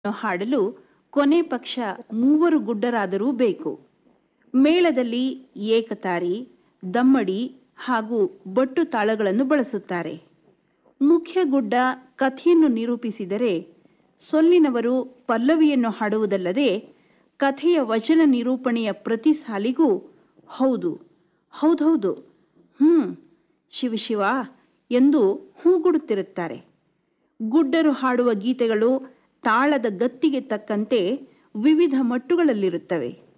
ಹಾಡಲು ಕೊನೆ ಪಕ್ಷ ಮೂವರು ಗುಡ್ಡರಾದರೂ ಬೇಕು ಮೇಳದಲ್ಲಿ ಏಕತಾರಿ ದಮ್ಮಡಿ ಹಾಗೂ ಬಟ್ಟು ತಾಳಗಳನ್ನು ಬಳಸುತ್ತಾರೆ ಮುಖ್ಯ ಗುಡ್ಡ ಕಥೆಯನ್ನು ನಿರೂಪಿಸಿದರೆ ಸೊಲ್ಲಿನವರು ಪಲ್ಲವಿಯನ್ನು ಹಾಡುವುದಲ್ಲದೆ ಕಥೆಯ ವಚನ ನಿರೂಪಣೆಯ ಪ್ರತಿ ಸಾಲಿಗೂ ಹೌದು ಹೌದೌದು ಹ್ಮ್ ಶಿವಶಿವ ಎಂದು ಹೂಗುಡುತ್ತಿರುತ್ತಾರೆ ಗುಡ್ಡರು ಹಾಡುವ ಗೀತೆಗಳು ತಾಳದ ಗತ್ತಿಗೆ ತಕ್ಕಂತೆ ವಿವಿಧ ಮಟ್ಟುಗಳಲ್ಲಿರುತ್ತವೆ